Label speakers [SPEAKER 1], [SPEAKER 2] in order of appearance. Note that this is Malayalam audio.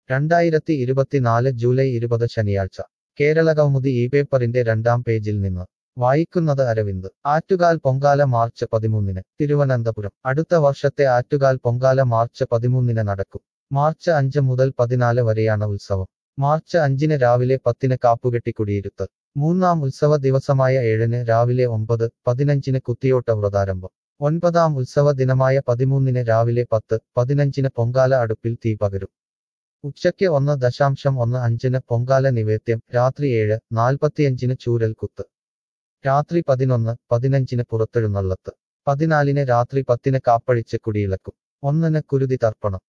[SPEAKER 1] രണ്ടായിരത്തി ഇരുപത്തിനാല് ജൂലൈ ഇരുപത് ശനിയാഴ്ച കേരള കൗമുദി ഈ പേപ്പറിന്റെ രണ്ടാം പേജിൽ നിന്ന് വായിക്കുന്നത് അരവിന്ദ് ആറ്റുകാൽ പൊങ്കാല മാർച്ച് പതിമൂന്നിന് തിരുവനന്തപുരം അടുത്ത വർഷത്തെ ആറ്റുകാൽ പൊങ്കാല മാർച്ച് പതിമൂന്നിന് നടക്കും മാർച്ച് അഞ്ച് മുതൽ പതിനാല് വരെയാണ് ഉത്സവം മാർച്ച് അഞ്ചിന് രാവിലെ പത്തിന് കാപ്പുകെട്ടി കുടിയിരുത്ത് മൂന്നാം ഉത്സവ ദിവസമായ ഏഴിന് രാവിലെ ഒമ്പത് പതിനഞ്ചിന് കുത്തിയോട്ട വ്രതാരംഭം ഒൻപതാം ഉത്സവ ദിനമായ പതിമൂന്നിന് രാവിലെ പത്ത് പതിനഞ്ചിന് പൊങ്കാല അടുപ്പിൽ തീ പകരും ഉച്ചയ്ക്ക് ഒന്ന് ദശാംശം ഒന്ന് അഞ്ചിന് പൊങ്കാല നിവേദ്യം രാത്രി ഏഴ് നാൽപ്പത്തിയഞ്ചിന് ചൂരൽ കുത്ത് രാത്രി പതിനൊന്ന് പതിനഞ്ചിന് പുറത്തെഴുന്നള്ളത്ത് പതിനാലിന് രാത്രി പത്തിന് കാപ്പഴിച്ച് കുടിയിളക്കും ഒന്നിന് കുരുതി തർപ്പണം